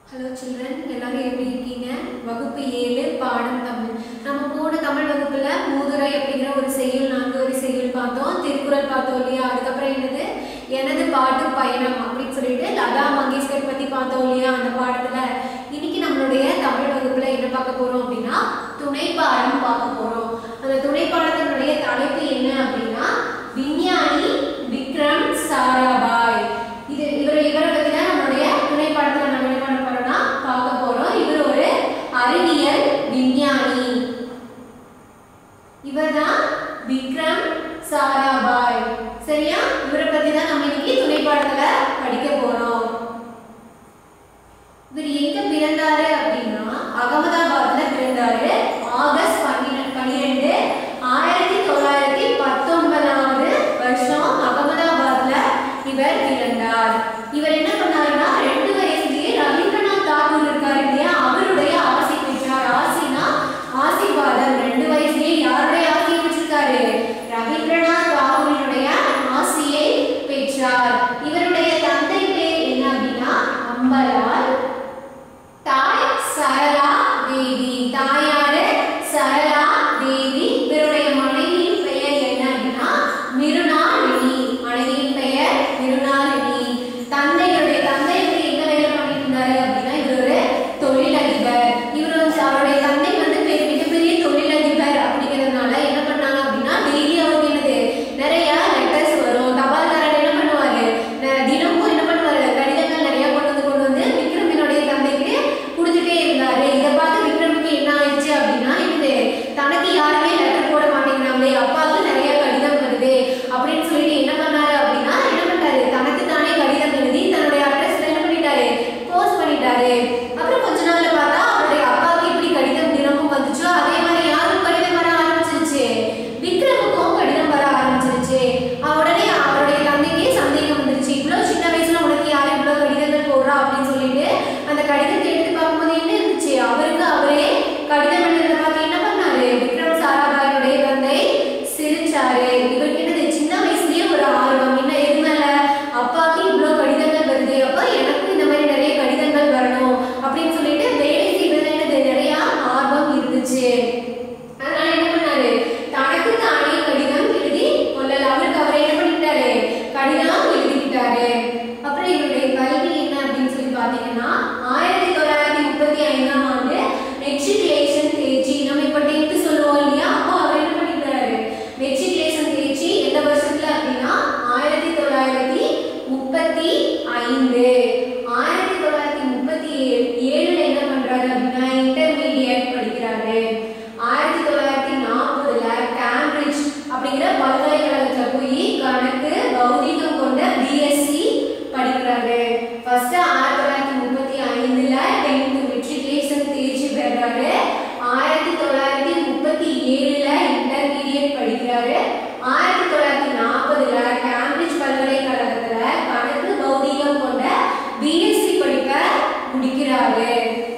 hello children எல்லாரும் எப்படி இருக்கீங்க வகுப்பு ஏழு பாடம் தமிழ் நம்ம போன தமிழ் வகுப்புல மூதுரை அப்படிங்கிற ஒரு செய்யுள் நான்கு ஒரு செய்யுள் பார்த்தோம் திருக்குறள் பார்த்தோம் இல்லையா அதுக்கப்புறம் என்னது எனது பாட்டு பயணம் அப்படின்னு சொல்லிட்டு லதா மங்கேஷ்கர் பத்தி பார்த்தோம் இல்லையா அந்த பாடத்துல இன்னைக்கு நம்மளுடைய தமிழ் வகுப்புல என்ன பார்க்க போறோம் அப்படின்னா துணை பாடம் பார்க்க போறோம் அந்த துணை பாடத்தினுடைய தலைப்பு என்ன அப்படின்னா விஞ்ஞானி விக்ரம் சாராபாய் இது இவர் இவரை பத்தி தான் நம்மளுடைய துணை பாடத்துல நம்ம என்ன பண்ண போறோம்னா பார்க்க போறோம் இவர் ஒரு அறிவியல் விஞ்ஞானி இவர்தான் விக்ரம் சாராபாய் சரியா இவரை பத்தி தான் நம்ம இன்னைக்கு துணை பாடத்துல படிக்க போறோம் இவர் எங்க பிறந்தாரு அப்படின்னா அகமதாபாத்ல பிறந்தாரு ஆகஸ்ட் பன்னிரெண்டு பன்னிரெண்டு ஆயிரத்தி தொள்ளாயிரத்தி பத்தொன்பதாவது வருஷம் அகமதாபாத்ல இவர் பிறந்தார் இவர் என்ன பண்ணாருன்னா ரெண்டு வயசுலயே ரவீந்திரநாத் தாகூர் இருக்காரு இல்லையா அவருடைய ஆசை பெற்றார் ஆசினா ஆசீர்வாதம் ரெண்டு வயசுலயே யாருடைய ஆசையை பெற்றிருக்காரு ரவீந்திரநாத் தாகூரினுடைய ஆசையை பெற்றார் இவருடைய தந்தை பேர் என்ன அப்படின்னா அம்பலால் தாய் சரளா தேவி தாயாரு சரளா தேவி இவருடைய மனைவியின் பெயர் என்ன அப்படின்னா மிருணாளினி மனைவியின் பெயர் மிருணாளினி தந்தையுடைய தந்தை வந்து எங்க வேலை பண்ணிட்டு இருந்தாரு அப்படின்னா இவர் ஒரு தொழிலதிபர் இவர் வந்து அவருடைய தந்தை வந்து பெரிய மிகப்பெரிய தொழிலதிபர் அப்படிங்கிறதுனால என்ன பண்ணாங்க அப்படின்னா டெய்லி அவங்க என்னது நிறைய லெட்டர்ஸ் வரும் தபால்காரர் என்ன பண்ணுவாரு ந- தினமும் என்ன பண்ணுவாரு கடிதங்கள் நிறைய கொண்டு வந்து கொண்டு வந்து விக்ரமினுடைய தந்தைக்கு கொடுத்துட்டே இருந்தாரு இதை பார்த்து விக்ரமுக்கு என்ன ஆயிடுச்சு அப்படின்னா இது தனக்கு யாருமே லெட்டர் போட மாட்டேங்கிறாங்களே அப்பாவுக்கு நிறைய கடிதம் வருது அப்படின்னு சொல்லிட்டு என்ன பண்ணாரு அப்படின்னா என்ன பண்ணாரு தனக்கு தானே கடிதம் எழுதி தன்னுடைய அட்ரஸ்ல என்ன பண்ணிட்டாரு போஸ்ட் பண்ணிட்டாரு அப்புறம் கொஞ்ச நாள்ல பார்த்தா அவருடைய அப்பாவுக்கு எப்படி கடிதம் தினமும் வந்துச்சோ அதே மாதிரி யாருக்கும் கடிதம் வர ஆரம்பிச்சிருச்சு விக்ரமுக்கும் கடிதம் வர ஆரம்பிச்சிருச்சு அவ உடனே அவருடைய தந்தைக்கு சந்தேகம் வந்துருச்சு இவ்வளவு சின்ன வயசுல உனக்கு யாரு இவ்வளவு கடிதங்கள் போடுறா அப்படின்னு சொல்லிட்டு அந்த கடிதத்தை எடுத்து பார்க்கும்போது என்ன இருந்துச்சு அவருக்கு அவரே கடிதம் எழுதுறத பார்த்து என்ன பண்ணாரு விக்ரம் சாராபாயுடைய தந்தை சிரிச்சாரு இவருக்கு என்னது சின்ன வயசுலயே ஒரு ஆர்வம் என்ன எது மேல அப்பாவுக்கு இவ்வளவு கடிதங்கள் வருது அப்ப எனக்கும் இந்த மாதிரி நிறைய கடிதங்கள் வரணும் அப்படின்னு சொல்லிட்டு வேலை செய்வதில் என்னது நிறைய ஆர்வம் இருந்துச்சு அதனால என்ன பண்ணாரு தனக்கு தானே கடிதம் எழுதி கொள்ளல அவருக்கு அவரே என்ன பண்ணிட்டாரு கடிதம் எழுதிக்கிட்டாரு அப்புறம் இவருடைய கல்வி என்ன அப்படின்னு சொல்லி பாத்தீங்கன்னா ஆயிரத்தி தொள்ளாயிரத்தி முப்பத்தி ஐந்தாம் ஆண்டு மெட்ரிகுலேஷன் தேர்ச்சி நம்ம இப்ப டென்த் சொல்லுவோம் இல்லையா அப்போ அவர் என்ன பண்ணிட்டாரு மெட்ரிகுலேஷன் தேர்ச்சி எந்த வருஷத்துல அப்படின்னா ஆயிரத்தி தொள்ளாயிரத்தி முப்பத்தி ஐந்து ஆயிரத்தி தொள்ளாயிரத்தி முப்பத்தி ஏழு ஏழுல என்ன பண்றாரு அப்படின்னா இன்டர்மீடியட் படிக்கிறாரு ஆயிரத்தி தொள்ளாயிரத்தி நாற்பதுல கேம்பிரிட்ஜ் அப்படிங்கிற பல்கலைக்கழகத்துல போய் கணக்கு பௌதிகம் கொண்ட பிஎஸ்சி படிக்கிறாரு ஃபர்ஸ்ட் ஆயிரத்தி தொள்ளாயிரத்தி முப்பத்தி ஐந்துல டென்த் மெட்ரிகுலேஷன் தேர்ச்சி பெறாரு ஆயிரத்தி தொள்ளாயிரத்தி முப்பத்தி ஏழுல இன்டர்மீடியட் படிக்கிறாரு ஆயிரத்தி தொள்ளாயிரத்தி நாற்பதுல கேம்பிரிட்ஜ் பல்கலைக்கழகத்துல கணக்கு பௌதிகம் கொண்ட பிஎஸ்சி படிப்ப முடிக்கிறாரு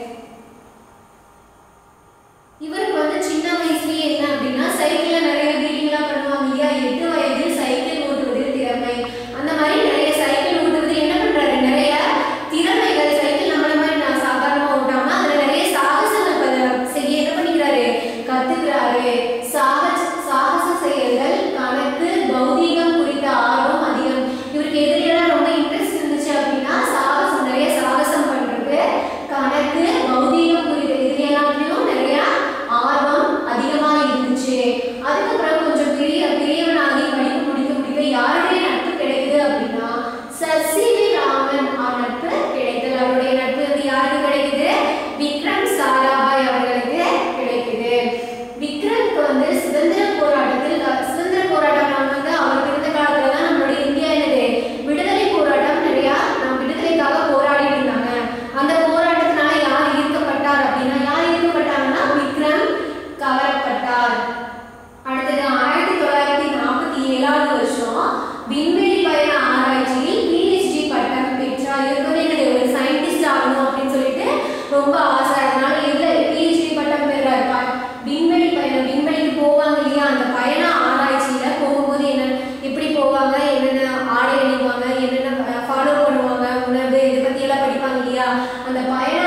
இவருக்கு வந்து சின்ன வயசுலயே என்ன அப்படின்னா சைக்கிள்ல நிறைய ரீடிங்லாம் பண்ணுவாங்க இல்லையா எட்டு வயதில் சைக்கிள் ஓட்டுவதில் திறமை அந்த மாதிரி நிறைய சைக்கிள் ஓட்டுவது என்ன பண்றாரு நிறைய திறமைகள் சைக்கிள் நம்மள மாதிரி நான் சாதாரணமா ஓட்டாம அதுல நிறைய சாகசங்கள் ப- செய்ய என்ன பண்ணிக்கிறாரு கத்துக்கிறாரு சாகச சாகச செயல்கள் கணக்கு பௌதீகம் குறித்த ஆர்வம் அதிகம் இவருக்கு எதிரியெல்லாம் ரொம்ப இன்ட்ரெஸ்ட் இருந்துச்சு அப்படின்னா சாகசம் நிறைய சாகசம் பண்றது கணக்கு பௌதீகம் குறித்த இதுலையெல்லாம்லயும் நிறைய ஆர்வம் அதிகமா இருந்துச்சு அதுக்கப்புறம் கொஞ்சம் பெரிய பெரியவனாகி படிப்பு முடிக்க முடிக்க யாருடைய நட்பு கிடைக்குது அப்படின்னா சசிவி ராமன் அவர் நட்பு கிடைத்தது அவருடைய நட்பு வந்து யாருக்கு கிடைக்குது விக்ரம் சாராபாய் அவர்களுக்கு கிடைக்குது விக்ரம்க்கு வந்து சுதந்திர போராட்டத்தில் க- சுதந்திர போராட்டம் நம்ம வந்து அவர் இருந்த காலத்துல தான் நம்மளுடைய இந்தியா என்னது விடுதலை போராட்டம் நிறைய நம்ம விடுதலைக்காக போராடிட்டு இருந்தாங்க அந்த போராட்டத்தினால யார் ஈர்க்கப்பட்டார் அப்படின்னா யார் ஈர்க்கப்பட்டாங்கன்னா விக்ரம் கவரப்பட்டார் அடுத்தது ஆயிரத்தி தொள்ளாயிரத்தி நாற்பத்தி ஏழாவது வருஷம் விண்வெளி பயண ஆராய்ச்சியில் பிஹெச்டி பட்டம் பெற்றார் இவருக்கு வந்து என்னது ஒரு சயின்டிஸ்ட் ஆகணும் அப்படின்னு சொல்லிட்டு ரொம்ப ஆசை அதனால இதுல பிஹெச்டி பட்டம் பெறாரு ப- விண்வெளி பயணம் விண்வெளிக்கு போவாங்க இல்லையா அந்த பயண ஆராய்ச்சியில போகும்போது என்ன எப்படி போவாங்க என்னென்ன ஆடை அணிவாங்க என்னென்ன ஃபாலோ பண்ணுவாங்க உணவு இதை பத்தி எல்லாம் படிப்பாங்க இல்லையா அந்த பயண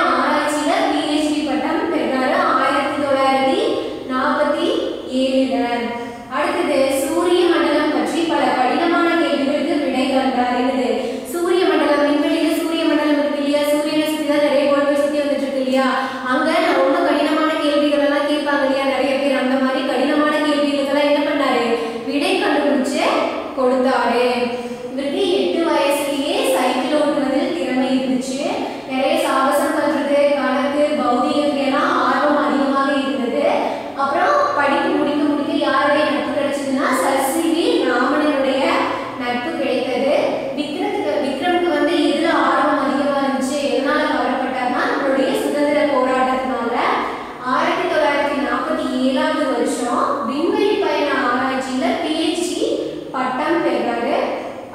கத்துக்கிட்டாரு இவருக்கு எட்டு வயசுலயே சைக்கிள் ஓட்டுவதில் திறமை இருந்துச்சு நிறைய சாகசம் பண்றது கணக்கு பௌதிகத்துல எல்லாம் ஆர்வம் அதிகமாக இருந்தது அப்புறம் படிப்பு முடிக்க முடிக்க யாருடைய நட்பு கிடைச்சதுன்னா சர் சி வி ராமனுடைய நட்பு கிடைத்தது விக்ரத்துக்கு விக்ரமுக்கு வந்து எதுல ஆர்வம் அதிகமா இருந்துச்சு எதனால கவரப்பட்டார்னா நம்மளுடைய சுதந்திர போராட்டத்தினால ஆயிரத்தி தொள்ளாயிரத்தி நாற்பத்தி ஏழாவது வருஷம் விண்வெளி பயண ஆராய்ச்சியில பிஹெச்டி பட்டம் பெறாரு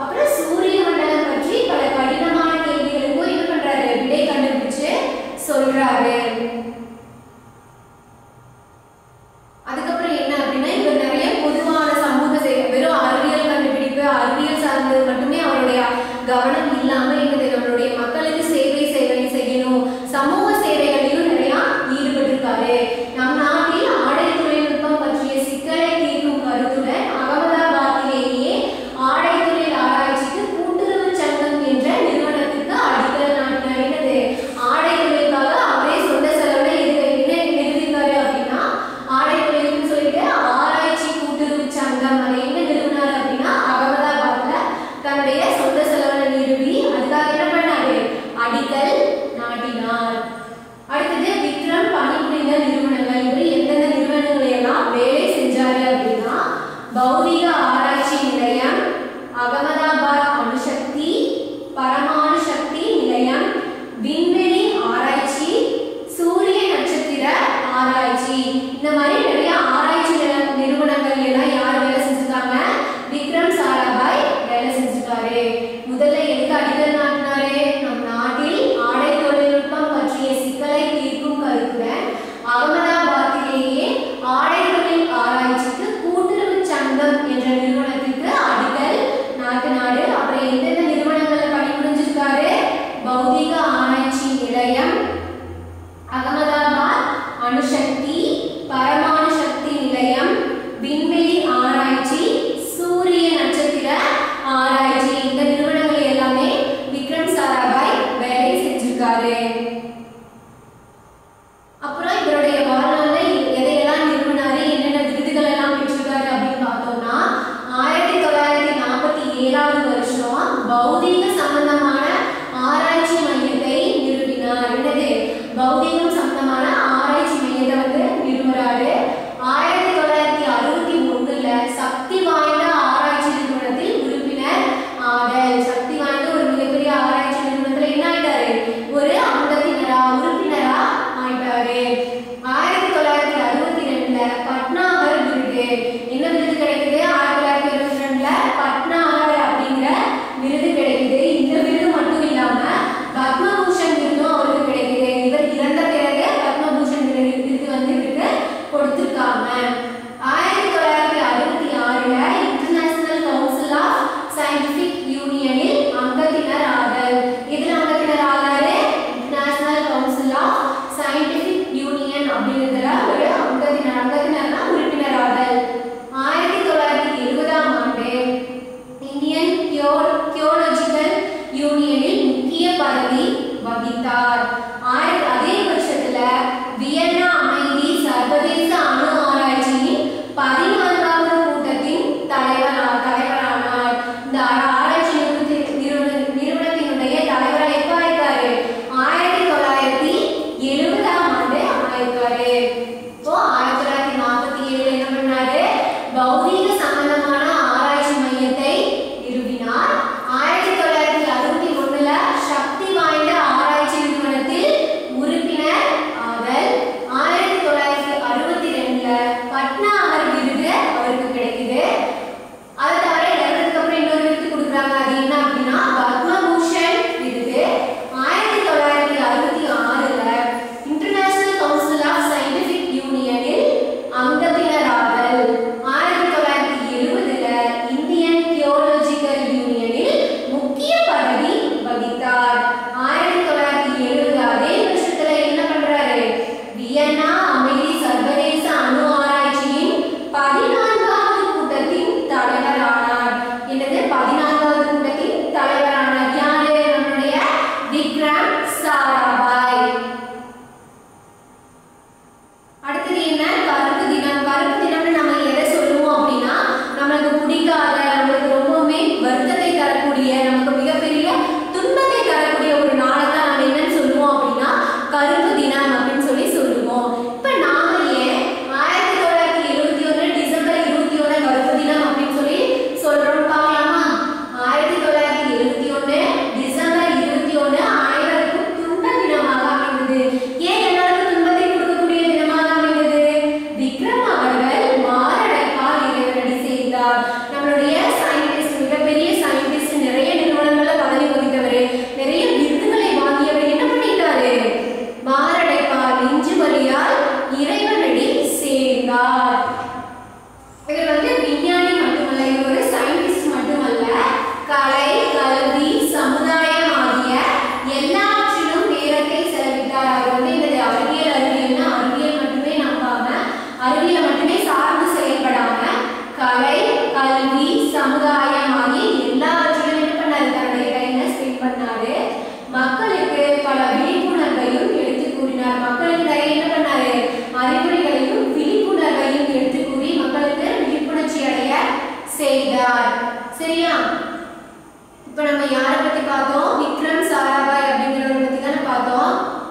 சரியா இப்போ நம்ம யாரை பத்தி பார்த்தோம் விக்ரம் சாராபாய் அப்படிங்கிறவரை பத்தி தானே பார்த்தோம்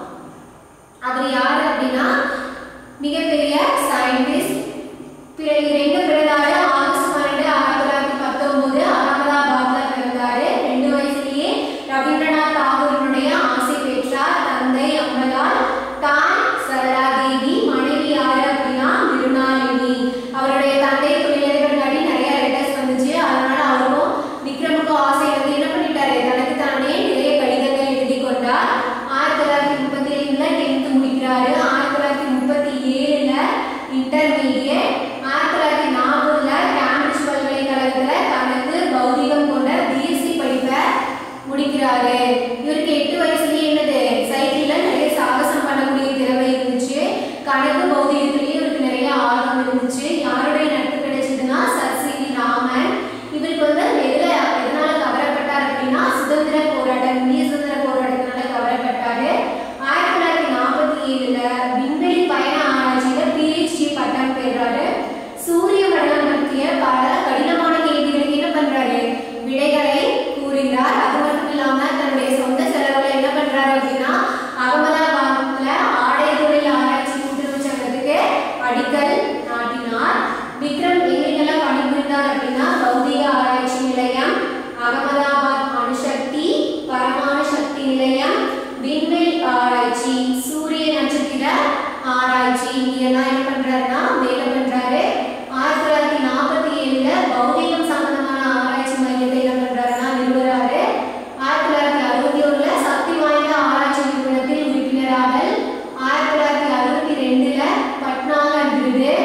அவர் யார் அப்படின்னா மிகப்பெரிய சயின்டிஸ்ட் பிறகு ரெண்டு பிறந்தாரு ஆகஸ்ட் பன்னெண்டு ஆயிரத்தி தொள்ளாயிரத்தி பத்தொன்பது அகமதாபாத்ல பிறந்தாரு ரெண்டு வயசுலயே ரவீந்திரநாத் தாகூரினுடைய ஆசை பெற்றார் தந்தை அம்பலால் தாய் சரளாதேவி மனைவி யாரு அப்படின்னா மிருணாளினி அவருடைய தந்தை தொழிலதிபர்காடி நிறைய லெட்டர்ஸ் வந்துச்சு அதனால அவருக்கும் விக்ரமுக்கும் ஆசை வந்து என்ன பண்ணிட்டாரு தனக்கு தானே நிறைய கடிதங்கள் எழுதி கொண்டார் ஆயிரத்தி தொள்ளாயிரத்தி முப்பத்தி ஏழுல டென்த் முடிக்கிறாரு ஆயிரத்தி தொள்ளாயிரத்தி முப்பத்தி ஏழுல இன்டர்மீடியட் ஆயிரத்தி தொள்ளாயிரத்தி நாற்பதுல கேம்பிரிட்ஜ் பல்கலைக்கழகத்துல தனக்கு பௌதிகம் கொண்ட பிஎஸ்சி படிப்பை முடிக்கிறாரு இவருக்கு எட்டு வயசுலயே என்னது சைக்கிள்ல நிறைய சாகசம் பண்ணக்கூடிய திறமை இருந்துச்சு கணக்கு பௌதிகத்திலேயே இவருக்கு நிறைய ஆர்வம் இருந்துச்சு யாருடைய நட்பு கிடைச்சதுன்னா சர் சி வி ராமன் இவருக்கு வந்து எதுல எதனால கவரப்பட்டார் அப்படின்னா சுதந்திர போராட்டம் இந்திய சுதந்திர போராட்டத்தினால கவரப்பட்டாரு ஆயிரத்தி தொள்ளாயிரத்தி நாற்பத்தி ஏழுல விண்வெளி பயண ஆராய்ச்சியில பிஹெச்டி பட்டம் பெறாரு சூரிய மண்டலம் பற்றிய பல கடினமான கேள்விகளுக்கு என்ன பண்றாரு விடைகளை கூறுகிறார் அது மட்டும் இல்லாம தன்னுடைய சொந்த செலவுல என்ன பண்றாரு அப்படின்னா அகமதாபாத்ல ஆடை தொழில் ஆராய்ச்சி கூட்டுறவு சங்கத்துக்கு அடிக்கல் நாட்டினார் விக்ரம் எங்கெங்கெல்லாம் பணிபுரிந்தார் அப்படின்னா பௌதிக ஆராய்ச்சி நிலையம் அகமதாபாத் அணுசக்தி பரமாணு சக்தி நிலையம் விண்வெளி ஆராய்ச்சி சூரிய நட்சத்திர ஆராய்ச்சி இங்கெல்லாம் என்ன பண்றாருன்னா வேலை பண்றாரு ஆயிரத்தி தொள்ளாயிரத்தி நாற்பத்தி ஏழுல பௌதிகம் சம்பந்தமான ஆராய்ச்சி மையத்தை என்ன பண்றாருன்னா நிறுவுறாரு ஆயிரத்தி தொள்ளாயிரத்தி அறுபத்தி ஒண்ணுல சக்தி வாய்ந்த ஆராய்ச்சி நிறுவனத்தில் உறுப்பினராகல் ஆயிரத்தி தொள்ளாயிரத்தி அறுபத்தி ரெண்டுல பட்னாகர் விருது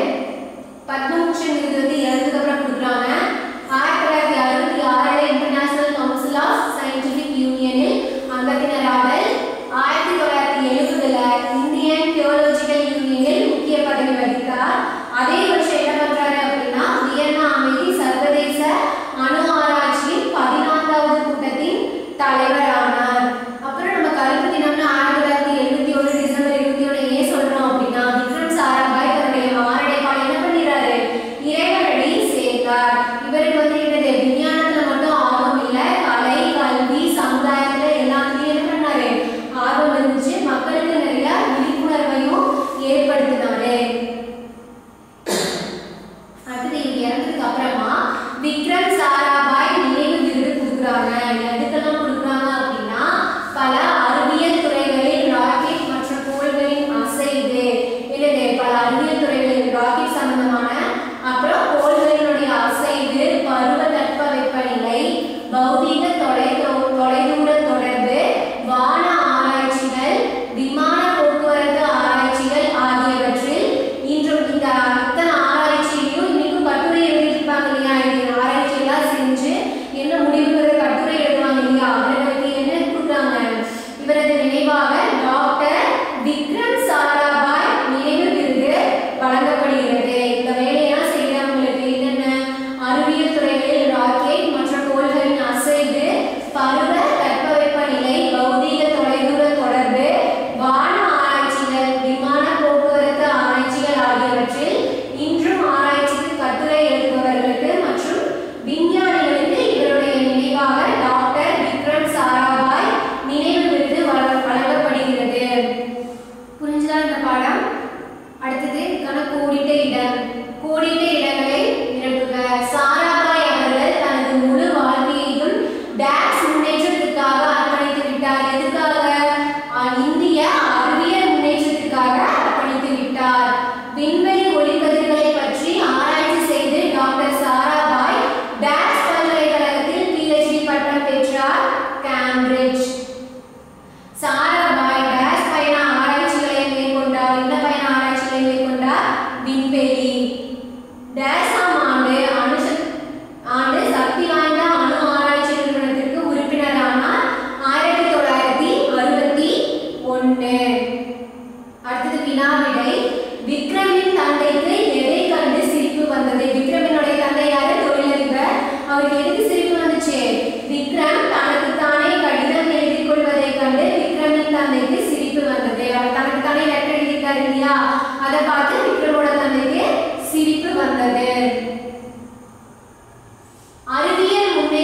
பத்மபூஷன் விருது வந்து இறந்ததுக்கு அப்புறம் கொடுக்குறாங்க ஆயிரத்தி தொள்ளாயிரத்தி அறுபத்தி ஆறுல இன்டர்நேஷனல் கவுன்சில் ஆஃப் சயின்டிபிக் யூனியனில் அங்கத்தினராகல் ஆயிரத்தி தொள்ளாயிரத்தி எழுபதுல இந்தியன் தியோலஜிக்கல் யூனியனில் முக்கிய பதவி வகித்தார் அதே வருஷம் என்ன பண்றாரு அப்படின்னா வியன்னா அமைதி சர்வதேச அணு ஆராய்ச்சியின் பதினான்காவது கூட்டத்தின் தலைவரானார் அப்புறம் நம்ம கருப்பு தினம்னு ஆயிரத்தி தொள்ளாயிரத்தி எழுபத்தி ஒன்று டிசம்பர் இருபத்தி ஒன்று ஏன் சொல்றோம் அப்படின்னா விக்ரம் சாராபாய் தன்னுடைய மாரடைப்பால் என்ன பண்ணிடுறாரு இறைவனடி சேர்ந்தார் இவருக்கு வந்து என்னது விஞ்ஞானத்துல மட்டும் ஆர்வம் இல்லை கலை கல்வி சமுதாயத்துல எல்லாத்துலயும் என்ன பண்ணாரு ஆர்வம் இருந்துச்சு மக்களுக்கு நிறைய விழிப்புணர்வையும் ஏற்படுத்தினாரு அடுத்தது இவங்க இறந்ததுக்கு அப்புறமா விக்ரம் சாராபாய் நினைவு விருது கொடுக்குறாங்க எதுக்கெல்லாம் கொடுக்குறாங்க அப்படின்னா பல அறிவியல் துறைகளில் ராக்கெட் மற்றும் கோள்களின் அசைவு என்னது பல அறிவியல் துறைகளில் ராக்கெட் சம்பந்தமான அப்புறம் கோள்களினுடைய அசைவு பருவ தட்பவெப்பநிலை பௌதீக தொலை தொலைதூர தொடர்பு வான ஆராய்ச்சிகள் விமான போக்குவரத்து ஆராய்ச்சிகள் ஆகியவற்றில் இன்றும் இந்த இத்தனை ஆராய்ச்சியிலையும் இன்னைக்கும் கட்டுரை எழுதியிருப்பாங்க இல்லையா இது ஆராய்ச்சி எல்லாம் செஞ்சு என்ன முடிவுங்கிற கட்டுரை எழுதுவாங்க இல்லையா அவர்களுக்கு என்ன கொடுக்குறாங்க இவரது நினைவாக டாக்டர் விக்ரம் சாராபாய் நினைவு விருது வழங்கப்படுகிறது இந்த வேலையெல்லாம் செய்கிறவங்களுக்கு என்னென்ன அறிவியல் துறைகளில் ராக்கெட் மற்ற கோள்களின் அசைவு பருவ தட்பவெப்பநிலை பௌதீக தொலைதூர தொடர்பு வான ஆராய்ச்சிகள் விமான போக்குவரத்து ஆராய்ச்சிகள் ஆகியவற்றில் இன்றும் ஆராய்ச்சிக்கு கட்டுரை எழுதுபவர்களுக்கு மற்றும் விஞ்ஞானிகளுக்கு இவருடைய நினைவாக டாக்டர் விக்ரம் சாராபாய் நினைவு விருது வழங்க- வழங்கப்படுகிறது புரிஞ்சுதா இந்த பாடம் அடுத்தது இதுக்கான கோடிட்ட இடம் கோடிட்ட இடங்களை நிரப்புக சாராபாய் அவர்கள் தனது முழு வாழ்க்கையையும் டாக்ஸ் முன்னேற்றத்திற்காக அர்ப்பணித்து விட்டார் எதுக்காக அஹ் இந்திய அறிவியல் முன்னேற்றத்திற்காக அர்ப்பணித்து விட்டார் விண்வெளி ஒளிக்கதிர்களை பற்றி ஆராய்ச்சி செய்து டாக்டர் சாராபாய் டாக்ஸ் பல்கலைக்கழகத்தில் பிஹெச்டி பட்டம் பெற்றார் கேம்பிரிட்ஜ் சாராபாய் டேஷ் பயண ஆராய்ச்சிகளை மேற்கொண்டார் என்ன பயண ஆராய்ச்சிகளை மேற்கொண்டார் விண்வெளி டேஷ் ஆம் ஆண்டு அணு சக்- ஆண்டு சக்தி வாய்ந்த அணு ஆராய்ச்சி நிறுவனத்திற்கு உறுப்பினரானார் ஆயிரத்தி தொள்ளாயிரத்தி அறுபத்தி ஒன்று அடுத்தது வினாவிடை விக்ரமின் தந்தைக்கு எதை கண்டு சிரிப்பு வந்தது விக்ரமினுடைய தந்தை யாரு தொழிலதிபர் அவருக்கு எதுக்கு சிரிப்பு வந்துச்சு விக்ரம் தனக்கு தானே கடிதம் எழுதி கொள்வதை கண்டு விக்ரமின் தந்தைக்கு சிரிப்பு வந்தது அவர் தனக்கு தானே லெட்டர் எழுதியிருக்காரு இல்லையா அதை பார்த்து விக்ரமோட தந்தைக்கு சிரிப்பு வந்தது அறிவியல் முன்னேற்ற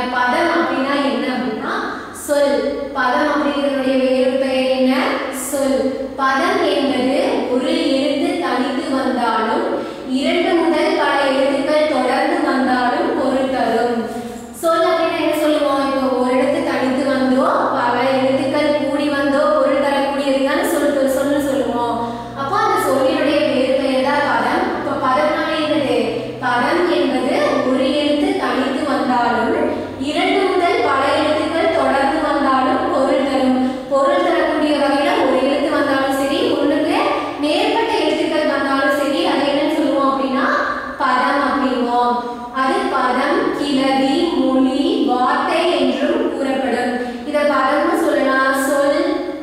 பதம் அப்படின்னா என்ன அப்படின்னா சொல் பதம் அப்படிங்கிறதுடைய வேறு பெயர் என்ன சொல் பதம் என்பது ஒரு எழுத்து தனித்து வந்தாலும் இரண்டு முதல் பல எழுத்துக்கள் தொடர்ந்து வந்தாலும் பொருள் தரும் சொல் அப்படின்னா என்ன சொல்லுவோம் இப்போ ஒரு எழுத்து தனித்து வந்தோ பல எழுத்துக்கள் கூடி வந்தோ பொருள் தரக்கூடியதுதான் சொல் சொல்லு சொல்லுவோம் அப்போ அந்த சொல்லினுடைய வேறு பெயர் தான் பதம் இப்போ பதம்னால என்னது பதம் என்பது ஒரு எழுத்து தனித்து வந்தாலும் இரண்டு முதல் பல எழுத்துக்கள் தொடர்ந்து வந்தாலும் பொருள் தரும் பொருள் தரக்கூடிய வகையில ஒரு எழுத்து வந்தாலும் சரி ஒண்ணுக்கு மேற்பட்ட எழுத்துக்கள் வந்தாலும் சரி அது என்னன்னு சொல்லுவோம் அப்படின்னா பதம் அப்படிங்குவோம் அது பதம் கிளவி மொழி வார்த்தை என்றும் கூறப்படும் இத பதம்னு சொல்லலாம் சொல்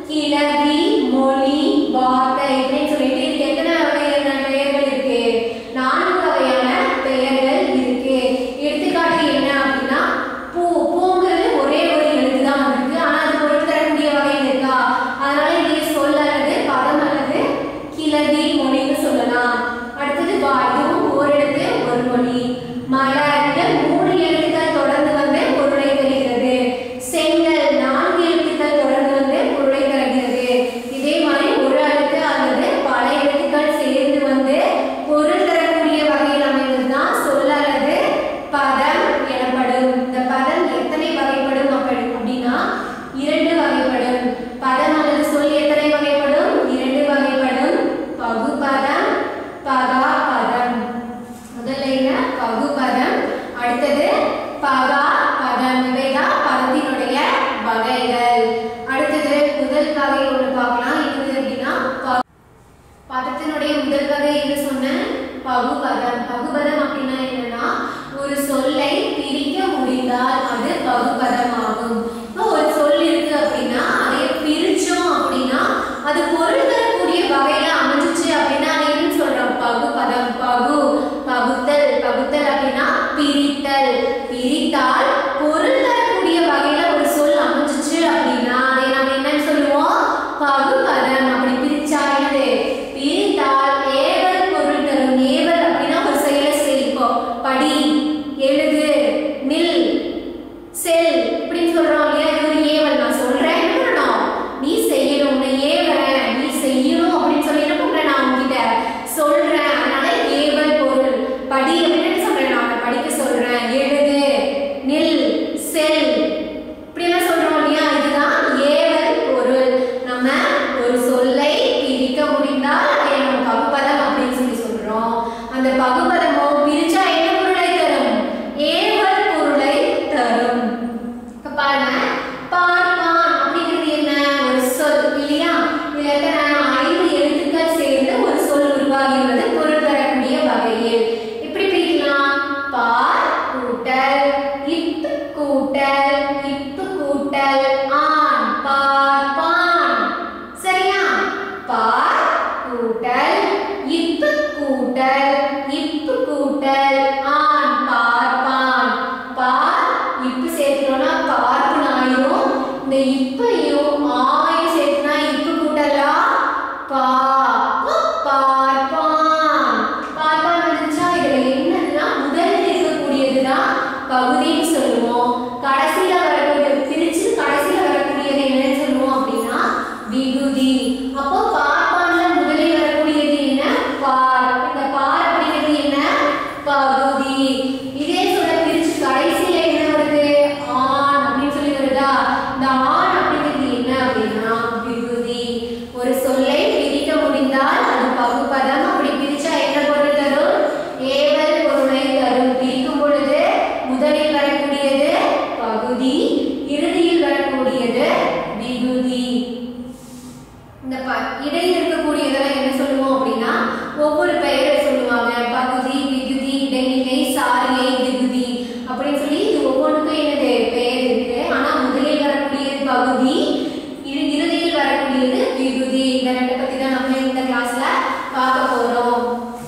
கிளவி மொழி வார்த்தை இப்படின்னு சொல்லிட்டு இதுக்கு எத்தனை வகையான பெயர்கள் இருக்கு நான்கு வகையான பெயர்கள் இருக்கு எடுத்துக்காட்டு என்ன அப்படின்னா பூ பூங்கிறது ஒரே ஒரு எழுத்து தான் வந்திருக்கு ஆனா அது பொருள் தரக்கூடிய வகையில் இருக்கா அதனால இதை சொல் அல்லது பதம் அல்லது கிளவி மொழின்னு சொல்லலாம் அடுத்தது வா இதுவும் ஓரெழுத்து ஒரு மொழி மலர் இது மூணு எழுத்துக்கள் தொடர்ந்து வந்து பொருளை தருகிறது செங்கல் நான்கு எழுத்துக்கள் தொடர்ந்து வந்து பொருளை தருகிறது இதே மாதிரி ஒரு எழுத்து அல்லது பல எழுத்துக்கள் சேர்ந்து வந்து பொருள் தரக்கூடிய வகையில் அமைவதுதான் சொல் அல்லது பதம் எனப்படும் இந்த பதம் எத்தனை வகைப்படும் அப்படி அப்படின்னா இரண்டு வகைப்படும் பதம் அல்லது சொல் எத்தனை வகைப்படும் இரண்டு வகைப்படும் பகுபதம் பகா பதம் முதல்ல என்ன பகுபதம் அடுத்தது பகா பதம் இவைதான் பதத்தினுடைய வகைகள் அடுத்தது முதல் வகை ஒன்று பார்க்கலாம் என்னது அப்படின்னா ப- பதத்தினுடைய முதல் வகை என்ன சொன்னேன் பகுபதம் பகுபதம் அப்படின்னா என்னன்னா ஒரு சொல்லை பிரிக்க முடிந்தால் அது பகுபதம் ஆகும் இப்போ ஒரு சொல் இருக்கு அப்படின்னா அதை பிரிச்சோம் அப்படின்னா அது பொருள் தரக்கூடிய வகையில அமைஞ்சிச்சு அப்படின்னா அது என்னன்னு சொல்றோம் பகுபதம் பகு பகுத்தல் பகுத்தல் அப்படின்னா பிரித்தல் பிரித்தால் பொருள் தரக்கூடிய வகையில ஒரு சொல் அமைஞ்சிச்சு அப்படின்னா அதை நம்ம என்னன்னு சொல்லுவோம் பகுபதம் அப்படி பிரிச்சா என்னது பிரித்தால் ஏவல் பொருள் தரும் ஏவல் அப்படின்னா ஒரு செயலை செய்ப்போம் படி எழுது நில் செல் இப்படின்னு சொல்றோம் இல்லையா இது ஒரு ஏவல் நான் சொல்றேன் என்ன பண்ணணும் நீ செய்யணும் உன்னை ஏவறேன் நீ செய்யணும் அப்படின்னு சொல்லி என்ன பண்றேன் நான் உன்கிட்ட சொல்றேன் அதனால ஏவல் பொருள் படி அப்படின்னு என்ன சொல்றேன் நான் உன்னை படிக்க சொல்றேன் எழுது நில் செல் இப்படியெல்லாம் சொல்றோம் இல்லையா இதுதான் ஏவல் பொருள் நம்ம ஒரு சொல்லை பிரிக்க முடிந்தால் அதை நம்ம பகுப்பதம் அப்படின்னு சொல்லி சொல்றோம் அந்த பகுப்பதமோ பிரிச்சா என்ன பொருளை தரும் ஏவல் பொருளை தரும் இப்ப பாருங்க பார்ப்பான் அப்படிங்கிறது என்ன ஒரு சொல் இல்லையா இதுல எத்தனை ஐந்து எழுத்துக்கள் சேர்ந்து ஒரு சொல் உருவாகியுள்ளது பொருள் தரக்கூடிய வகையில் எப்படி பிரிக்கலாம் பார் கூட்டல் இப் கூட்டல் இப்பு கூட்டல் ஆண் பார்ப்பான் சரியா பார் கூட்டல் இப்பு கூட்டல் இப்பு கூட்டல் ஆண் பார்ப்பான் பார் இப்பு சேர்த்துட்டோம்னா பார்ப்புன்னு ஆயிரும் இந்த இப்பையும் ஆவையும் சேர்த்துனா இப்பு கூட்டலா பா பார்ப்பான் பார்ப்பான் வந்துச்சா இதுல என்னதுன்னா முதலில் இருக்கக்கூடியதுதான் பகுதின்னு சொல்லுவோம் கடைசியில வரக்கூடியது பிரிச்சு கடைசியில வரக்கூடியது என்னன்னு சொல்லுவோம் அப்படின்னா விகுதி அப்போ பார்ப்பான்ல முதலில் வரக்கூடியது என்ன பார் இந்த பார் அப்படிங்கிறது என்ன பகுதி இதே சொல்ல பிரிச்சு கடைசியில என்ன வருது ஆண் அப்படின்னு சொல்லி வருதா இந்த ஆண் அப்படிங்கிறது என்ன அப்படின்னா விகுதி ஒரு சொல்லை பிரிக்க முடிந்தால் அது பகுப்பதம் அப்படி பிரிச்சா என்ன பொருள் தரும் ஏவல் பொருளை தரும் பிரிக்கும் பொழுது முதலில் வரக்கூடியது பகுதி இறுதியில் வரக்கூடியது விகுதி இந்த ப இடையில் இருக்கக்கூடியதெல்லாம் என்ன சொல்லுவோம் அப்படின்னா ஒவ்வொரு பெயரை சொல்லுவாங்க பகுதி விகுதி இடைநிலை சாரியை விகுதி அப்படின்னு சொல்லி இது ஒவ்வொன்றுக்கும் என்னது பெயர் இருக்கு ஆனா முதலில் வரக்கூடியது பகுதி இறு- இறுதியில் வரக்கூடியது விகுதி இந்த ரெண்டை பத்தி தான் நம்ம இந்த கிளாஸ்ல பார்க்க போறோம்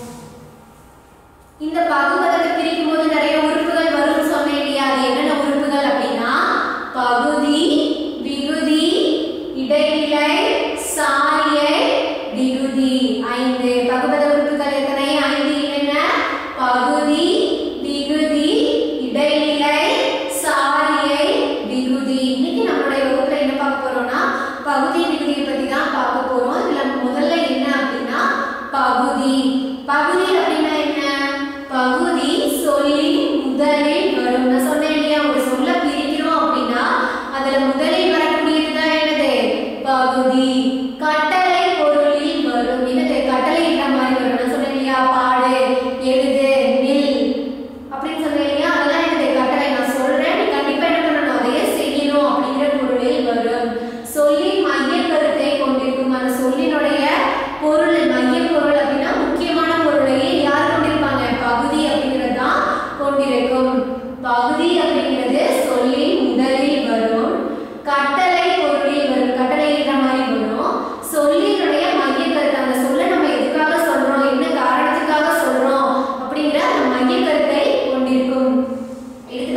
இந்த பகுபதத்தை பிரிக்கும் போது நிறைய உறுப்புகள் வரும்னு சொன்னேன் இல்லையா அது என்னென்ன உறுப்புகள் அப்படின்னா பகுதி விகுதி இடைநிலை சாரியை விகுதி ஐந்து பகுபத உறுப்புகள் எத்தனை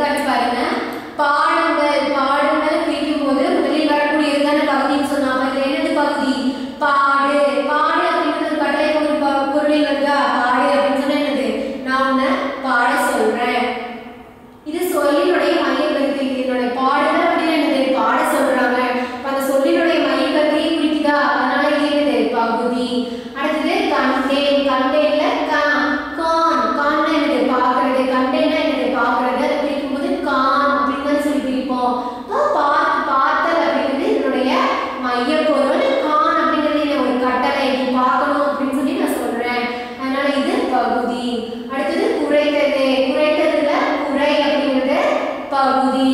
எடுத்துக்காட்டு பாருங்க பாடுங்கள் பாடுங்கள் குறிக்கும் போது முதலில் வரக்கூடியது தானே பகுதின்னு சொன்னாங்க இதுல என்னது பகுதி பாடு பாடு அப்படிங்கிறது ஒரு கட்டளை ஒரு ப- பொருளில் வருதா பாடு அப்படின்னு சொன்னா என்னது நான் உன்னை பாட சொல்றேன் இது சொல்லினுடைய மையக்கருத்து இது என்னுடைய பாடுகள் அப்படின்னு என்னது பாட சொல்றாங்க அப்ப அந்த சொல்லினுடைய மையக்கருத்தையும் குறிக்குதா அதனால இது என்னது பகுதி அடுத்தது கண்டேன் கண்டேன்ல கான் கான் கான் என்னது பார்க்கிறது கண்டேன்னா என்னது பார்க்கிறது அதை பிரிக்கும் போது கான் அப்படின்னு தான் சொல்லி பிரிப்போம் அப்போ பார்த்து பார்த்தல் அப்படிங்கிறது இதனுடைய மைய பொருள் கான் அப்படிங்கிறது என்ன ஒரு கட்டளை நீ பார்க்கணும் அப்படின்னு சொல்லி நான் சொல்றேன் அதனால இது பகுதி அடுத்தது குறைத்தது குறைத்ததுல குறை அப்படிங்கிறது பகுதி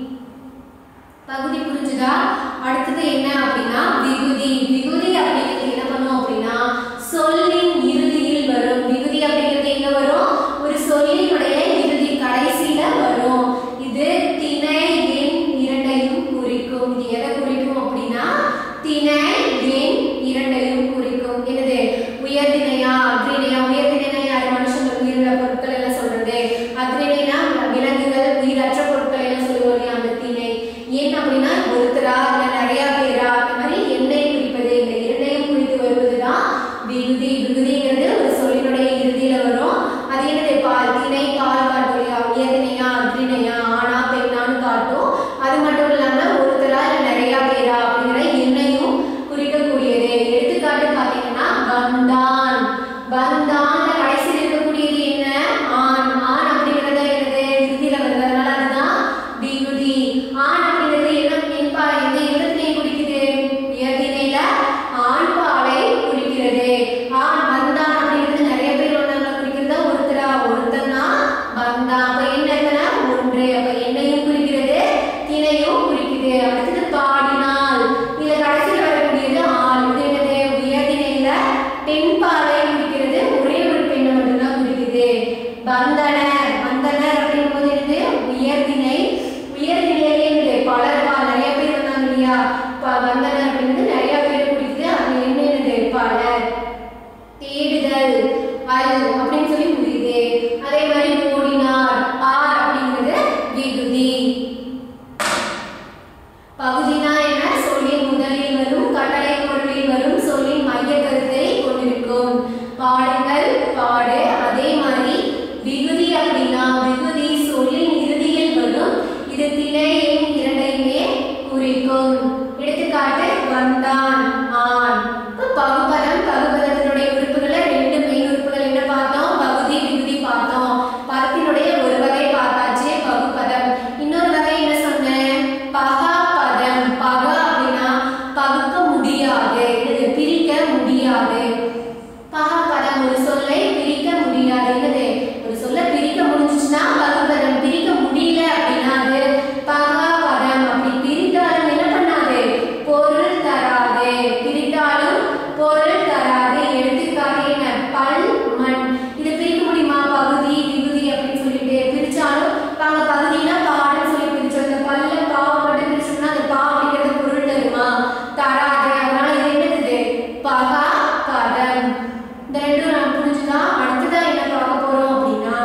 பகுதி புரிஞ்சுதா அடுத்தது என்ன அப்படின்னா விகுதி விகுதி அப்படிங்கிறது என்ன பண்ணும் அப்படின்னா சொல்லின் இறுதியில் வரும் விகுதி அப்படிங்கிறது எங்க வரும் ஒரு சொல்லினுடைய இறுதி கடைசியில வரும் இது திணை எண் இரண்டையும் குறிக்கும் இது எதை குறிக்கும் அப்படின்னா திணை எண் இரண்டையும் குறிக்கும் என்னது உயர்திணையா அக்ரிணையா உயர்திணைனா யார் மனுஷங்க உயிருள்ள பொருட்கள் எல்லாம் சொல்றது அக்ரிணைனா விலங்குகள் உயிரற்ற பொருட்கள் எல்லாம் சொல்லுவோம் இல்லையா அந்த திணை ஏன் அப்படின்னா ஒருத்தரா இல்ல நிறைய பேரா அந்த மாதிரி எண்ணை குறிப்பது இந்த இரண்டையும் குறித்து வருவதுதான் விகுதி விகுதிங்கிறது ஒரு சொல்லினுடைய இறுதியில வரும் அது என்னது பால் திணை பால் காட்டும் இல்லையா உயர்திணையா அக்ரிணையா ஆனா பெண்ணான்னு காட்டும் அது மட்டும் இல்லாம ஒருத்தரா இல்ல நிறைய பேரா அப்படிங்கிற எண்ணையும் குறிக்கக்கூடியது எடுத்துக்காட்டு பாத்தீங்கன்னா வந்தான் வந்தான் கடைசியில் இருக்கக்கூடியது என்ன ஆண் ஆண் அப்படிங்கிறது என்னது இறுதியில வருவதனால அதுதான் விகுதி ஆண் அப்படிங்கிறது என்ன என்பா எந்த இடத்தினை குறிக்குது உயர்திணையில ஆண் பாலை குறிக்கிறது ஆண் வந்தான் அப்படிங்கிறது நிறைய பேர் வந்தாங்க குறிக்கிறதா ஒருத்தரா ஒருத்தனா வந்தான் அப்ப என்ன எத்தனை ஒன்று அப்ப என்னையும் குறிக்கிறது திணையும் குறிக்குது அடுத்தது பாடினால் இதுல கடைசியில் வரக்கூடியது ஆள் இது என்னது உயர்திணையில பெண் பாலை குறிக்கிறது ஒரே ஒரு பெண்ணை மட்டும்தான் குறிக்குது வந்தனர் வந்தனர் அப்படிங்கும்போது என்னது உயர்திணை உயர்திணையிலே என்னது பலர் பா நிறைய பேர் வந்தாங்க இல்லையா ப- வந்தனர் அப்படிங்கிறது நிறைய பேர் குறிக்குது அது என்ன என்னது பலர் தேடுதல் அல் அப்படின்னு சொல்லி முடியுது அதே மாதிரி ஓடினார் ஆர் அப்படிங்கிறது விகுதி பகுதினா என்ன சொல்லின் முதலில் வரும் கட்டளை பொருளில் வரும் சொல்லின் மைய கருத்தை கொண்டிருக்கும் பாடுங்கள் பாடு அதே மாதிரி விகுதி அப்படின்னா விகுதி சொல்லின் இறுதியில் வரும் இது திணை எண் இரண்டையுமே குறிக்கும் எடுத்துக்காட்டு வந்தான் ஆண் இப்ப பகுபதம் பகுபதத்தினுடைய உறுப்புகளை ரெண்டு மெயின் உறுப்புகள் என்ன பார்த்தோம் பகுதி விகுதி பார்த்தோம் பதத்தினுடைய ஒரு வகை பார்த்தாச்சு பகுபதம் இன்னொரு வகை என்ன சொன்னேன் பகாபதம் பகா அப்படின்னா பகுக்க முடியாது இது பிரிக்க முடியாது பகாபதம் ஒரு சொல்லை பிரிக்க முடியாது என்னது ஒரு சொல்லை பிரிக்க முடிஞ்சுச்சுன்னா பகுபதம் பிரிக்க முடியல அப்படின்னா அது பகாபதம் அப்படி பிரித்தாலும் என்ன பண்ணாது பொருள் தராது பிரித்தாலும் பொருள் தராது எடுத்துக்காட்டு என்ன பல் மண் இது பிரிக்க முடியுமா பகுதி விகுதி அப்படின்னு சொல்லிட்டு பிரிச்சாலும் பாங்க பகுதினா பாடுன்னு சொல்லி பிரிச்சோம் இந்த பல்ல பாவம் மட்டும் பிரிச்சோம்னா அந்த பா அப்படிங்கிறது பொருள் தருமா தராது அதனால இது என்னது பகா பதம் இந்த ரெண்டும் நம்ம புரிஞ்சுதா அடுத்ததா என்ன பார்க்க போறோம் அப்படின்னா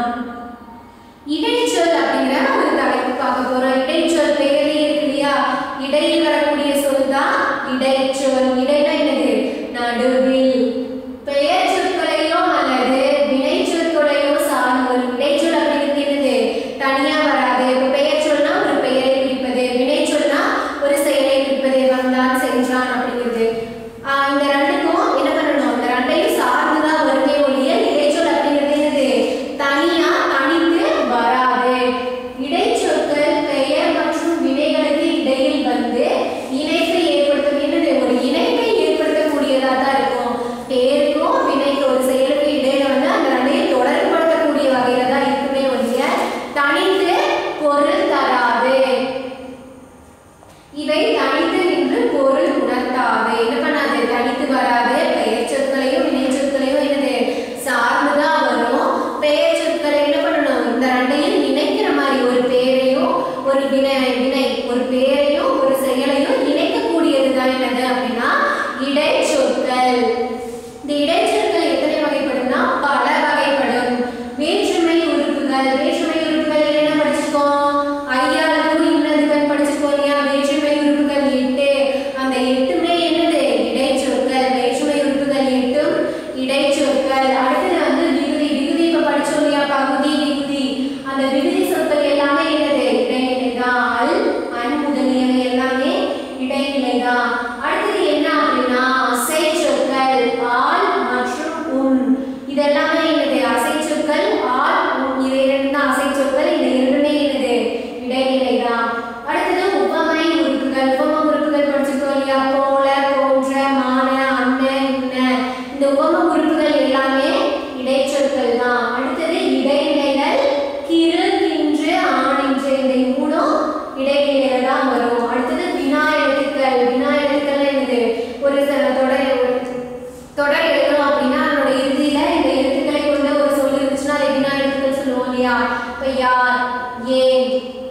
இடைச்சொல் அப்படிங்கிற ஒரு தலைப்பு பார்க்க போறோம் இடைச்சொல் பெயரே இருக்கு இல்லையா இடையில் வரக்கூடிய சொல் தான் இடைச்சொல் இடைனா என்னது நடுவில் பெயர் சொற்களையோ அல்லது வினை சொற்களையோ சார்ந்து வரும் இடைச்சொல் அப்படிங்கிறது என்னது தனியா வராது இப்ப பெயர் சொல்னா ஒரு பெயரை குறிப்பது வினை சொல்னா ஒரு செயலை குறிப்பது வந்தான் சென்றான் அப்படிங்கிறது ஆஹ் இந்த ரெண்டுக்கும் என்ன பண்ணணும் இந்த ரெண்டையும் சார்ந்துதான் வருமே ஒழிய இடைச்சொல் அப்படிங்கிறது என்னது தனியா தனித்து வராது இடைச்சொற்கள் பெயர் மற்றும் வினைகளுக்கு இடையில் வந்து இணைப்பை ஏற்படுத்தும் என்னது ஒரு இணைப்பை ஏற்படுத்தக்கூடியதா தான் இருக்கும் பெயருக்கும் வினைக்கு ஒரு செயலுக்கு இடையில வந்து அந்த ரெண்டையும் தொடர்புபடுத்தக்கூடிய வகையில தான் இருக்குமே ஒழிய தனித்து பொருள் தராது இவை தனித்து நின்று பொருள் உணர்த்தாது என்ன பண்ணாது தனித்து வராது பெயர் சொற்களையும் வினை சொற்களையும் என்னது சார்ந்துதான் வரும் பெயர் சொற்களை என்ன பண்ணணும் இந்த ரெண்டையும் இணைக்கிற மாதிரி ஒரு பெயரையும் ஒரு வினை வினை ஒரு பெயரையும் ஒரு செயலையும் இணைக்கக்கூடியது தான் என்னது அப்படின்னா இடைச்சொற்கள் இந்த இடைச்சொற்கள் எத்தனை வகைப்படும்னா பல வகைப்படும் வேற்றுமை உறுப்புகள் வேற்றுமை உறுப்புகள் என்ன படிச்சிருக்கோம்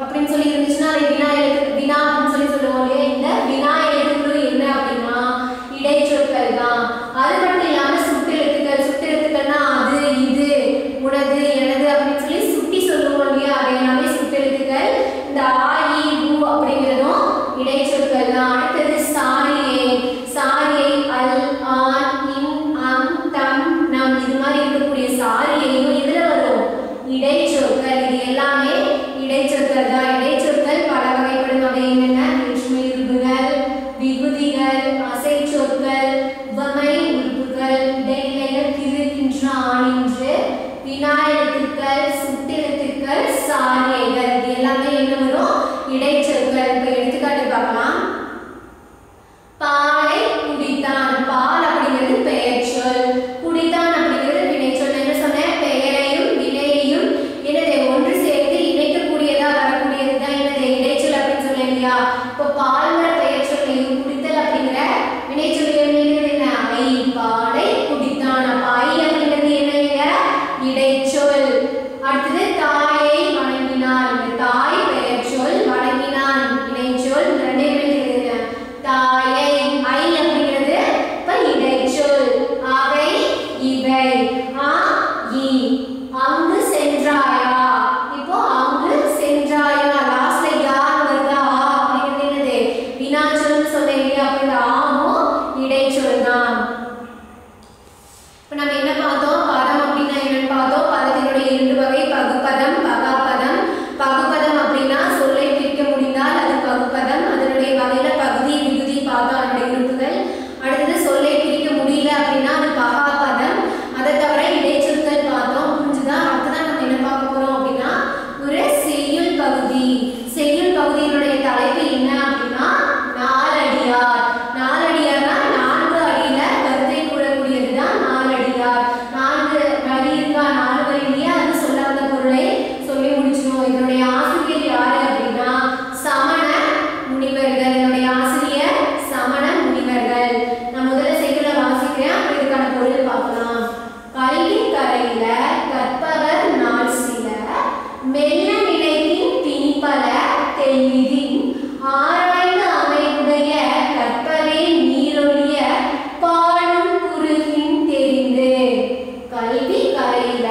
அப்படின்னு சொல்லி இருந்துச்சுன்னா அதை வினா எழுத்து வினா அப்படின்னு சொல்லி சொல்லுவோம் இல்லையா இந்த வினா எழுத்துக்கள் என்ன அப்படின்னா இடைச்சொற்கள் தான் அது மட்டும் இல்லாம சுட்டெழுத்துக்கள் சுட்டெழுத்துக்கள்னா அது இது உனது எனது அப்படின்னு சொல்லி சுட்டி சொல்லுவோம் இல்லையா அது எல்லாமே சுட்டெழுத்துக்கள் இந்த ஆ இ உ அப்படிங்கிறதும் இடைச்சொற்கள் தான் அடுத்தது சாரியை சாரியை அல் ஆன் இன் அம் தம் நம் இது மாதிரி இருக்கக்கூடிய சாரியையும் இதுல வரும் இடைச்சொற்கள் இது எல்லாமே இடைச்சொற்கள் தான் இடைச்சொற்கள் பல வகைப்படும் அவை என்னென்ன வேற்றுமை உறுப்புகள் விகுதிகள் அசைச்சொற்கள் உவமை உறுப்புகள் இடைநிலைகள் திருக்கின்ற ஆணின்று வினா எழுத்துக்கள் சுட்டெழுத்துக்கள் சாரியைகள் இது எல்லாமே என்ன வரும் இடைச்சொற்கள் இப்ப எடுத்துக்காட்டு பார்க்கலாம் பாலை குடித்தான் பால் அப்படிங்கிறது பெயர் சொல் குடித்தான் அப்படிங்கிறது வினைச்சொல் என்ன சொன்னேன் பெயரையும் வினையையும் என்னது ஒன்று சேர்த்து இணைக்கக்கூடியதா வரக்கூடியது தான் என்னது இடைச்சொல் அப்படின்னு சொல்ல இல்லையா இப்போ பால்ங்கிற பெயர் சொல்லையும் குடித்தல் அப்படிங்கிற வினைச்சொல் எழுதுகிறது என்ன ஐ பாலை குடித்தான் அப்ப ஐ அப்படிங்கிறது என்னங்க இடைச்சொல் அடுத்தது தாயை வணங்கினான் இந்த தாய் பெயர் சொல் வணங்கினான் இடைச்சொல் இந்த ரெண்டே எழுதுகிறது தாயை ஐ அப்படிங்கிறது இப்ப இடைச்சொல் அவை இவை ஆ இ அங்கு சென்றாயா இப்போ அங்கு சென்றாயா லாஸ்ட்ல யார் வருதா ஆ அப்படிங்கிறது என்னது வினாச்சொல் சொன்னேன் இல்லையா அப்ப இந்த ஆவும் இடைச்சொல் தான் இப்போ நம்ம என்ன பார்த்தோம் பதம் அப்படின்னா என்னன்னு பார்த்தோம் பதத்தினுடைய இரண்டு வகை பகுப்பதம் பகாப்பதம் பகுப்பதம் அப்படின்னா சொல்லை பிரிக்க முடிந்தால் அது பகுப்பதம் அதனுடைய வகையில பகுதி விகுதி பார்த்தோம் அதனுடைய உறுப்புகள் அடுத்தது சொல்லை பிரிக்க முடியல அப்படின்னா அது பகாப்பதம் அதை தவிர இடைச்சொற்கள் பார்த்தோம் புரிஞ்சுதா அடுத்ததான் நம்ம என்ன பார்க்க போறோம் அப்படின்னா ஒரு செய்யுள் பகுதி செய்யுள் பகுதியினுடைய தலைப்பு என்ன அப்படின்னா நாலடியார் நாலடியார்னா நான்கு அடியில கருத்தை கூறக்கூடியது தான் நாலடியார் நான்கு அடி இருக்கா நாலு வரி இல்லையா அது சொல்ல வந்த பொருளை சொல்லி முடிச்சிடும் இதனுடைய ஆசிரியர் யாரு அப்படின்னா சமண முனிவர்கள் இதனுடைய ஆசிரியர் சமண முனிவர்கள் நான் முதல்ல செய்யுளை வாசிக்கிறேன் அப்புறம் இதுக்கான பொருள் பார்க்கலாம் கல்வி கரையில கற்பவர் நாள் சில மெல்ல நிலைத்தின் பிணிப்பல தெல்லிதின் ஆராய்ந்து அமைவுடைய கற்பவே நீரொழிய பாடும் குருகின் தெரிந்து கல்வி கரையில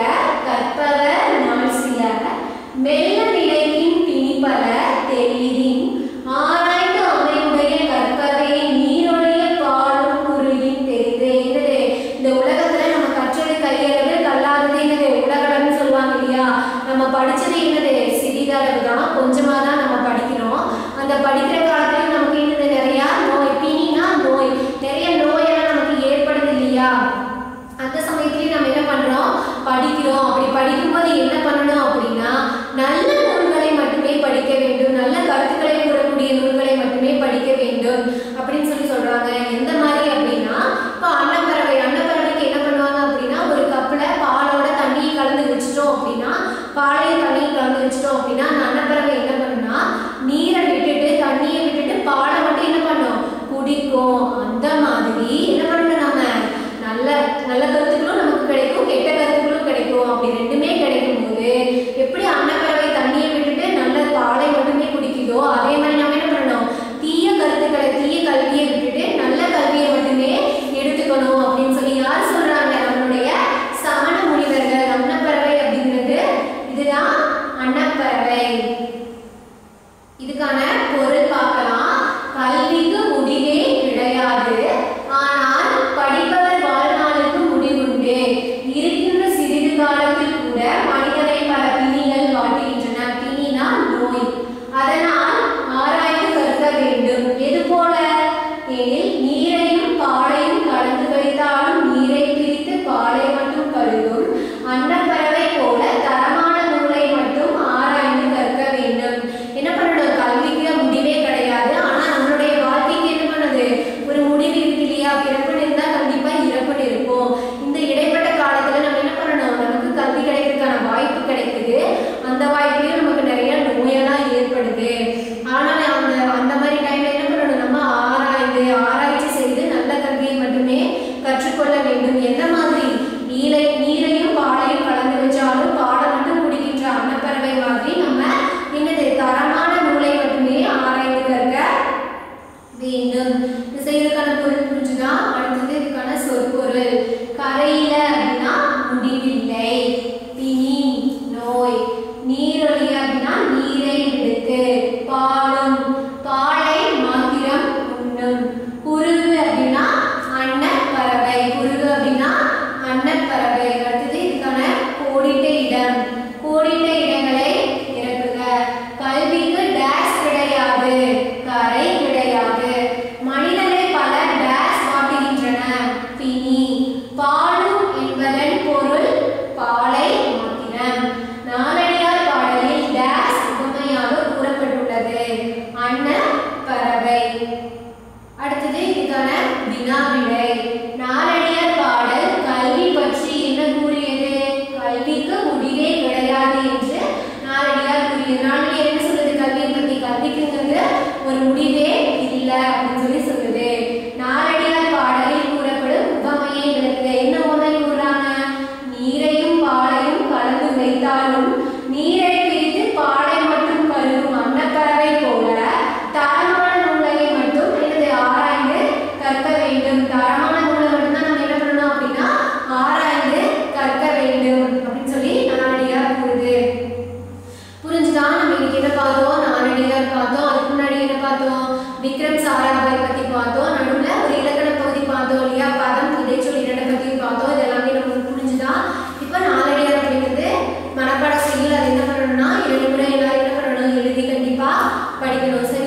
கற்பவர் நாள் சில மெல்ல நிலைத்தின் பிணிப்பல தெல்லிதின் ஆராய்ந்து அமைவுடைய கற்பவே நீரொழிய பாடும் குருகின் தெரிந்து என்னது இந்த உலகத்துல நம்ம கற்றது கையளவு கல்லாதது என்னது உலகளவுன்னு சொல்லுவாங்க இல்லையா நம்ம படிச்சது என்னது சிறிதளவு தான் கொஞ்சமா தான் நம்ம படிக்கிறோம் அந்த படிக்கிற காலத்துல நமக்கு என்னது நிறைய நோய் பிணினா நோய் நிறைய நோயெல்லாம் நமக்கு ஏற்படுது இல்லையா அந்த சமயத்துலயும் நம்ம என்ன பண்றோம் படிக்கிறோம் அப்படி படிக்கும்போது என்ன பண்ணணும் அப்படின்னா நல்ல நூல்களை மட்டுமே படிக்க வேண்டும் நல்ல கருத்துக்களை கூறக்கூடிய நூல்களை மட்டுமே படிக்க வேண்டும் அப்படின்னு சொல்லி சொல்றாங்க எந்த மாதிரி அப்படின்னா இப்போ அன்னப்பறவை அன்னப்பறவைக்கு என்ன பண்ணுவாங்க அப்படின்னா ஒரு கப்புல பாலோட தண்ணியை கலந்து வச்சிட்டோம் அப்படின்னா பாலையும் தண்ணியும் கலந்து வச்சிட்டோம் அப்படின்னா அந்த அன்னப்பறவை என்ன பண்ணுன்னா நீரை விட்டுட்டு தண்ணியை விட்டுட்டு பாலை மட்டும் என்ன பண்ணும் குடிக்கும் அந்த மாதிரி என்ன பண்ணணும் நம்ம நல்ல நல்ல கருத்துக்களும் நமக்கு கிடைக்கும் கெட்ட கருத்துக்களும் கிடைக்கும் அப்படி ரெண்டுமே கிடைக்கும் போது எப்படி அன்னப்பறவை தண்ணியை விட்டுட்டு நல்ல பாலை மட்டுமே குடிக்குதோ அதே மாதிரி நம்ம என்ன பண்ணணும் தீய கருத்துக்களை தீய கல்வியை விட்டுட்டு நல்ல கல்வியை மட்டுமே எடுத்துக்கணும் அப்படின்னு சொல்லி யார் சொல்றாங்க நம்மளுடைய சமண முனிவர்கள் அன்னப்பறவை அப்படிங்கிறது இதுதான் அன்னப்பறவை இதுக்கான பொருள் பார்க்கலாம் கல்விக்கு முடிவே கிடையாது ஆனால் படிப்பவர் வாழ்நாளுக்கு முடிவுண்டு இருக்கின்ற சிறிது காலத்தில் கூட மனிதனை பல பிணிகள் வாட்டுகின்றன பிணினா நோய் அதனால் ஆராய்ந்து கற்க வேண்டும் எது போல எனில் நீரையும் பாலையும் கலந்து வைத்தாலும் நீரை பிரித்து பாலை மட்டும் கழுகும் அன்னப்பறவை போல தரமான நூலை மட்டும் ஆராய்ந்து கற்க வேண்டும் என்ன பண்ணணும் கல்விக்கு முடிவே கிடையாது ஆனா நம்மளுடைய வாழ்க்கைக்கு என்ன பண்ணுது ஒரு முடிவு இருக்கு இல்லையா பிறப்புன்னு இருந்தா கண்டிப்பா இறப்புன்னு இருக்கும் இந்த இடைப்பட்ட காலத்துல நம்ம என்ன பண்ணணும் நமக்கு கல்வி கிடைக்கிறதுக்கான வாய்ப்பு கிடைக்குது அந்த வாய்ப்புலயும் நமக்கு நிறைய நோயெல்லாம் ஏற்படுது படிக்கணும்